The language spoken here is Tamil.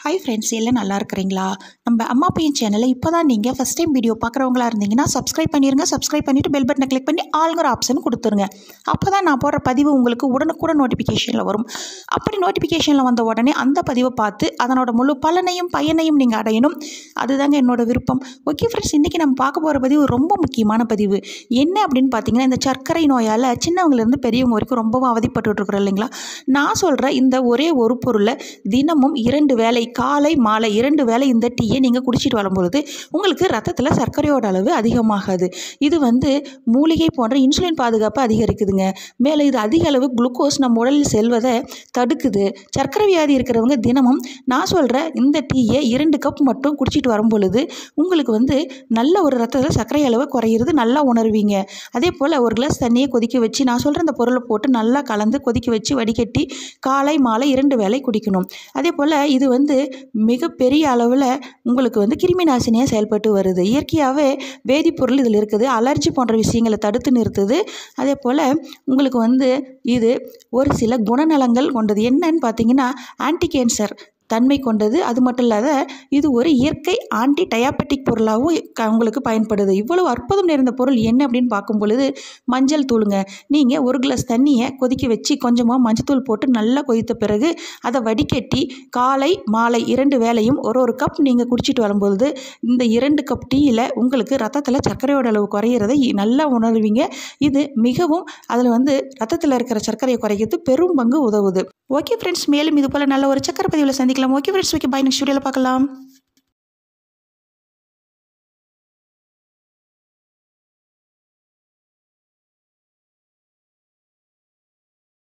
ஹை ஃப்ரெண்ட்ஸ் எல்லாம் நல்லா இருக்கிறீங்களா நம்ம அம்மா பையன் சேனலை இப்போ தான் நீங்கள் ஃபஸ்ட் டைம் வீடியோ பார்க்குறவங்களா இருந்தீங்கன்னா சப்ஸ்கிரைப் பண்ணிடுங்க சப்ஸ்கிரைப் பண்ணிவிட்டு பெல் பட்டனை கிளிக் பண்ணி ஆளுங்கிற ஆப்ஷன் கொடுத்துருங்க அப்போ தான் நான் போடுற பதிவு உங்களுக்கு உடனுக்குடன் நோட்டிஃபிகேஷனில் வரும் அப்படி நோட்டிஃபிகேஷனில் வந்த உடனே அந்த பதிவை பார்த்து அதனோட முழு பலனையும் பயனையும் நீங்கள் அடையணும் அதுதாங்க என்னோட விருப்பம் ஓகே ஃப்ரெண்ட்ஸ் இன்றைக்கி நம்ம பார்க்க போகிற பதிவு ரொம்ப முக்கியமான பதிவு என்ன அப்படின்னு பார்த்தீங்கன்னா இந்த சர்க்கரை நோயால் சின்னவங்கலேருந்து பெரியவங்க வரைக்கும் ரொம்பவும் அவதிப்பட்டு இருக்கிறோம் இல்லைங்களா நான் சொல்கிற இந்த ஒரே ஒரு பொருளை தினமும் இரண்டு வேளை காலை மாலை இரண்டு வேளை இந்த டீயை நீங்கள் குடிச்சிட்டு வரும்பொழுது உங்களுக்கு ரத்தத்தில் சர்க்கரையோட அளவு அதிகமாகாது இது வந்து மூலிகை போன்ற இன்சுலின் பாதுகாப்பை அதிகரிக்குதுங்க மேலே இது அதிக அளவு குளுக்கோஸ் நம்ம உடலில் செல்வதை தடுக்குது சர்க்கரை வியாதி இருக்கிறவங்க தினமும் நான் சொல்கிற இந்த டீயை இரண்டு கப் மட்டும் குடிச்சிட்டு வரும் பொழுது உங்களுக்கு வந்து நல்ல ஒரு ரத்தத்தில் சர்க்கரை அளவு குறையிறது நல்லா உணர்வீங்க அதே போல் ஒரு கிளாஸ் தண்ணியை கொதிக்க வச்சு நான் சொல்கிற அந்த பொருளை போட்டு நல்லா கலந்து கொதிக்க வச்சு வடிகட்டி காலை மாலை இரண்டு வேளை குடிக்கணும் அதே போல் இது வந்து மிகப்பெரிய அளவில் உங்களுக்கு வந்து கிருமி நாசினியாக செயல்பட்டு வருது இயற்கையாகவே வேதிப்பொருள் இதில் இருக்குது அலர்ஜி போன்ற விஷயங்களை தடுத்து நிறுத்துது அதே போல் உங்களுக்கு வந்து இது ஒரு சில குணநலங்கள் கொண்டது என்னன்னு பார்த்தீங்கன்னா ஆன்டி கேன்சர் தன்மை கொண்டது அது மட்டும் இல்லாத இது ஒரு இயற்கை ஆன்டி டயாபெட்டிக் பொருளாகவும் க- உங்களுக்கு பயன்படுது இவ்வளவு அற்புதம் நிறைந்த பொருள் என்ன அப்படின்னு பார்க்கும் பொழுது மஞ்சள் தூளுங்க நீங்கள் ஒரு கிளாஸ் தண்ணியை கொதிக்க வச்சு கொஞ்சமாக மஞ்சத்தூள் போட்டு நல்லா கொதித்த பிறகு அதை வடிகட்டி காலை மாலை இரண்டு வேளையும் ஒரு ஒரு கப் நீங்கள் குடிச்சிட்டு வரும்பொழுது இந்த இரண்டு கப் டீயில் உங்களுக்கு ரத்தத்தில் சர்க்கரையோட அளவு குறையிறதை நல்லா உணர்வீங்க இது மிகவும் அதில் வந்து ரத்தத்தில் இருக்கிற சர்க்கரையை குறைக்கிறது பெரும் பங்கு உதவுது ஓகே ஃப்ரெண்ட்ஸ் மேலும் இது போல் நல்ல ஒரு சக்கரை பதிவில் சந்திக்கலாம் okay friends okay bye next வீடியோவில் பார்க்கலாம்